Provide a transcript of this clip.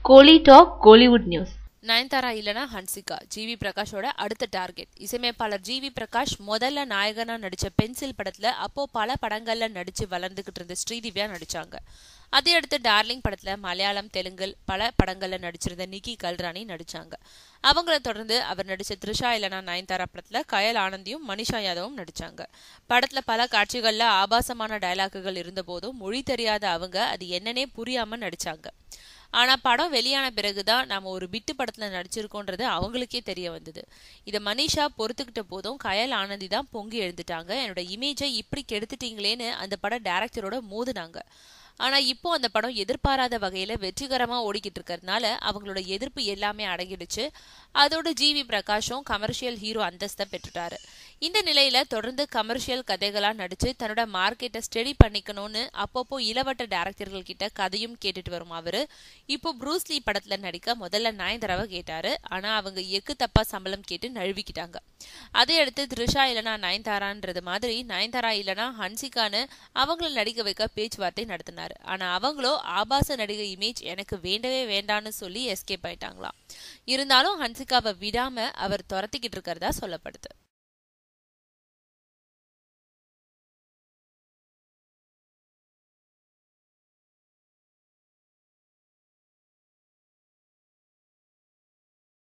கோலி talk Kollywood news Nayanthara இல்லனா Hansika GV பிரகாஷோட அடுத்த target இசையமைப்பாளர் ஜிவி பிரகாஷ் முதல்ல நாயகனா நடிச்ச பென்சில் படத்துல அப்போ பல படங்கள்ல நடிச்சு வளர்ந்துகிட்டு இருந்த ஸ்ரீதிவ்யா நடிச்சாங்க அதே அடுத்து டார்லிங் படத்துல மலையாளம் தெலுங்கில் பல படங்கள்ல நடிச்சிருந்த நிக்கி கல்ராணி நடிச்சாங்க அவங்கள தொடர்ந்து அவர் நடிச்ச த்ரிஷா இல்லனா நயன்தாரா படத்துல கயல் ஆனந்தியும் மனிஷா யாதவும் நடிச்சாங்க படத்துல பல காட்சிகள்ல ஆபாசமான டயலாக்குகள் இருந்த போதும் மொழி தெரியாத அவங்க அது என்னன்னே புரியாம நடிச்சாங்க ஆனா படம் வெளியான பிறகுதான் நாம ஒரு பிட்டு படத்துல நடிச்சிருக்கோன்றது அவங்களுக்கே தெரிய வந்தது இத மனிஷா பொறுத்துக்கிட்ட போதும் கயல் ஆனந்தி தான் பொங்கி எழுந்துட்டாங்க என்னோட இமேஜை இப்படி கெடுத்துட்டீங்களேன்னு அந்த பட டைரக்டரோட மோதுனாங்க ஆனா இப்போ அந்த படம் எதிர்பாராத வகையில வெற்றிகரமா ஓடிக்கிட்டு இருக்கிறதுனால அவங்களோட எதிர்ப்பு எல்லாமே அடங்கிடுச்சு அதோட ஜிவி பிரகாஷும் கமர்ஷியல் ஹீரோ அந்தஸ்தை பெற்றுட்டாரு இந்த நிலையில தொடர்ந்து கமர்ஷியல் கதைகளா நடிச்சு தன்னோட மார்க்கெட்டை ஸ்டெடி பண்ணிக்கணும்னு அப்பப்போ இளவட்ட டேரக்டர்கள் கிட்ட கதையும் கேட்டுட்டு வரும் அவரு இப்போ ப்ரூஸ்லி படத்துல நடிக்க முதல்ல நயன்தாராவை கேட்டாரு ஆனா அவங்க எக்கு தப்பா சம்பளம் கேட்டு நழுவிக்கிட்டாங்க அதை அடுத்து த்ரிஷா இல்லனா நயன்தாரான்றது மாதிரி நயன்தாரா இல்லனா ஹன்சிகான்னு அவங்கள நடிக்க வைக்க பேச்சுவார்த்தை நடத்தினாரு ஆனா அவங்களோ ஆபாச நடிகை இமேஜ் எனக்கு வேண்டவே வேண்டான்னு சொல்லி எஸ்கேப் ஆயிட்டாங்களாம் இருந்தாலும் ஹன்சிகாவை விடாம அவர் துரத்திக்கிட்டு இருக்கிறதா சொல்லப்படுது